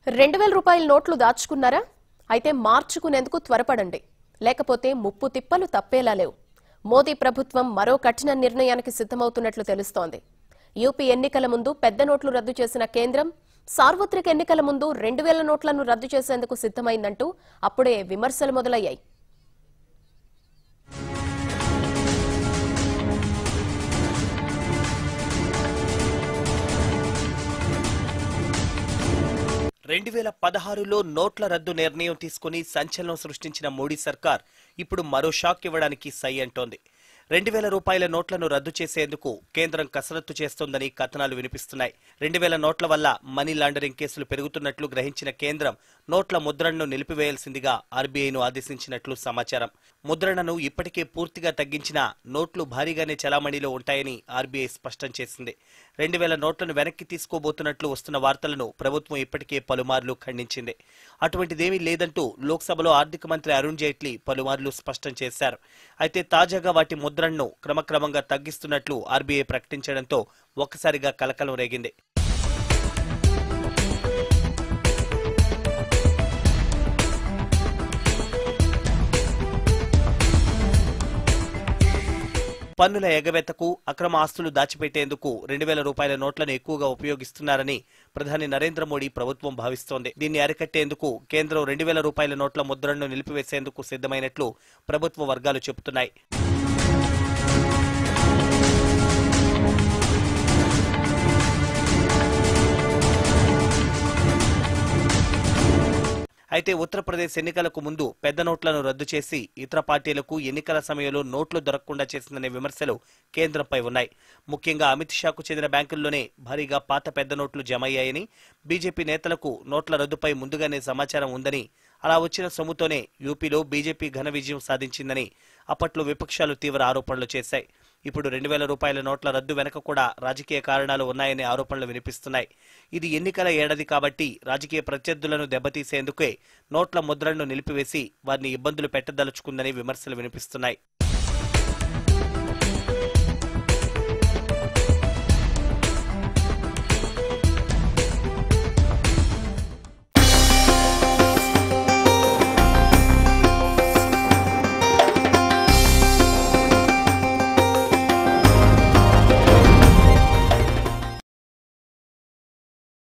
రెండు వేల రూపాయల నోట్లు దాచుకున్నారా అయితే మార్చుకునేందుకు త్వరపడండి లేకపోతే ముప్పు తిప్పలు తప్పేలా లేవు మోదీ ప్రభుత్వం మరో కఠిన నిర్ణయానికి సిద్ధమవుతున్నట్లు తెలుస్తోంది యూపీ ఎన్నికల ముందు పెద్ద నోట్లు రద్దు చేసిన కేంద్రం సార్వత్రిక ఎన్నికల ముందు రెండు వేల నోట్లను రద్దు చేసేందుకు సిద్ధమైందంటూ అప్పుడే విమర్శలు మొదలయ్యాయి రెండు వేల పదహారులో నోట్ల రద్దు నిర్ణయం తీసుకుని సంచలనం సృష్టించిన మోడీ సర్కార్ ఇప్పుడు మరో షాక్ ఇవ్వడానికి సై అంటోంది రెండు వేల రూపాయల నోట్లను రద్దు చేసేందుకు కేంద్రం కసరత్తు చేస్తోందని కథనాలు వినిపిస్తున్నాయి రెండు వేల నోట్ల వల్ల మనీ లాండరింగ్ కేసులు పెరుగుతున్నట్లు గ్రహించిన కేంద్రం నోట్ల ముద్రణను నిలిపివేయాల్సిందిగా ఆర్బీఐను ఆదేశించినట్లు సమాచారం ముద్రణను ఇప్పటికే పూర్తిగా తగ్గించినా నోట్లు భారీగానే చలామణిలో ఉంటాయని ఆర్బీఐ స్పష్టం చేసింది రెండు వేల నోట్లను వెనక్కి తీసుకోబోతున్నట్లు వస్తున్న వార్తలను ప్రభుత్వం ఇప్పటికే పలుమార్లు ఖండించింది అటువంటిదేమీ లేదంటూ లోక్సభలో ఆర్థిక మంత్రి అరుణ్ జైట్లీ పలుమార్లు స్పష్టం చేశారు అయితే తాజాగా వాటి ముద్రణను క్రమక్రమంగా తగ్గిస్తున్నట్లు ఆర్బీఐ ప్రకటించడంతో ఒక్కసారిగా కలకలం రేగింది పన్నుల ఎగవేతకు అక్రమ ఆస్తులు దాచిపెట్టేందుకు రెండు వేల రూపాయల నోట్లను ఎక్కువగా ఉపయోగిస్తున్నారని ప్రధాని నరేంద్ర మోడీ ప్రభుత్వం భావిస్తోంది దీన్ని అరికట్టేందుకు కేంద్రం రెండు వేల రూపాయల నోట్ల ముద్రణను నిలిపివేసేందుకు సిద్ధమైనట్లు ప్రభుత్వ వర్గాలు చెబుతున్నాయి అయితే ఉత్తరప్రదేశ్ ఎన్నికలకు ముందు పెద్ద నోట్లను రద్దు చేసి ఇతర పార్టీలకు ఎన్నికల సమయంలో నోట్లు దొరకకుండా చేసిందనే విమర్శలు కేంద్రంపై ఉన్నాయి ముఖ్యంగా అమిత్ షాకు చెందిన బ్యాంకుల్లోనే భారీగా పాత పెద్ద నోట్లు జమయ్యాయని బీజేపీ నేతలకు నోట్ల రద్దుపై ముందుగానే సమాచారం ఉందని అలా వచ్చిన సొమ్ముతోనే యూపీలో బీజేపీ ఘన విజయం సాధించిందని అప్పట్లో విపక్షాలు తీవ్ర ఆరోపణలు చేశాయి ఇప్పుడు రెండు వేల రూపాయల నోట్ల రద్దు వెనక కూడా రాజకీయ కారణాలు ఉన్నాయనే ఆరోపణలు వినిపిస్తున్నాయి ఇది ఎన్నికల ఏడాది కాబట్టి రాజకీయ ప్రత్యర్థులను దెబ్బతీసేందుకే నోట్ల ముద్రను నిలిపివేసి వారిని ఇబ్బందులు పెట్టదలుచుకుందని విమర్శలు వినిపిస్తున్నాయి